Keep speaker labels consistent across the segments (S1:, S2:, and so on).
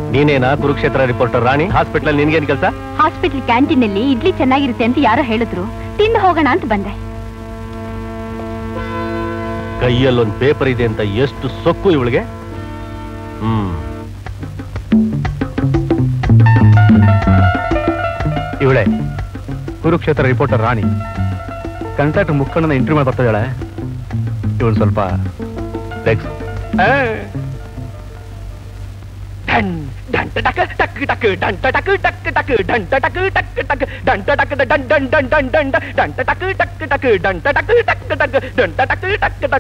S1: ನೀನೇನಾ ಕುರುಕ್ಷೇತ್ರ ರಿಪೋರ್ಟರ್ ರಾಣಿ ಹಾಸ್ಪಿಟಲ್ ನಿನ್ಗೇನ್ ಕೆಲಸ
S2: ಹಾಸ್ಪಿಟಲ್ ಕ್ಯಾಂಟೀನ್ ಅಲ್ಲಿ ಇಡ್ಲಿ ಚೆನ್ನಾಗಿರುತ್ತೆ ಅಂತ ಯಾರೋ ಹೇಳಿದ್ರು ತಿಂದು ಹೋಗೋಣ ಅಂತ ಬಂದೆ
S1: ಕೈಯಲ್ಲೊಂದ್ ಪೇಪರ್ ಇದೆ ಅಂತ ಎಷ್ಟು ಸೊಕ್ಕು ಇವಳಿಗೆ ಹ್ಮ್ ಇವಳೆ ಕುರುಕ್ಷೇತ್ರ ರಿಪೋರ್ಟರ್ ರಾಣಿ ಕಂಟ್ರಾಕ್ಟರ್ ಮುಖಂಡನ ಇಂಟರ್ವ್ಯೂ ಮಾಡಿ ಬರ್ತಿದ್ದಾಳೆ ಇವಳು ಸ್ವಲ್ಪ ತೆಗ್ಸು.
S3: ಡನ್ ಡನ್ ಟಕ ಟಕ್ ಟಕ್ ಡನ್ ಟಕ್ ಟಕ್ ಟಕ್ ಡನ್ ಟಕ್ ಟಕ್ ಟಕ್ ಡನ್ ಟಕ್ ಡನ್ ಡನ್ ಡನ್ ಡನ್ ಡನ್ ಡನ್ ಟಕ್ ಟಕ್ ಟಕ್ ಡನ್ ಟಕ್ ಟಕ್ ಟಕ್ ಡನ್ ಟಕ್ ಟಕ್ ಟಕ್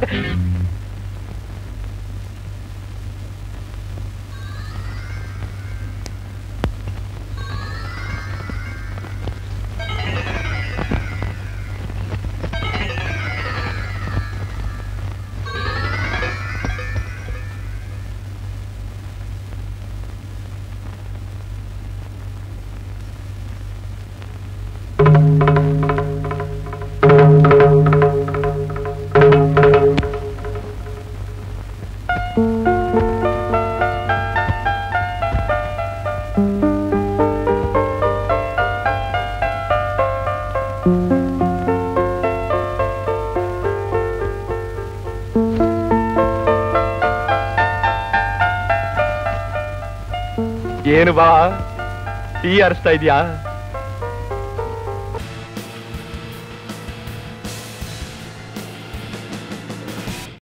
S1: ಏನು ಬಾ ಟೀ ಅರಿಸ್ತಾ ಇದೀಯಾ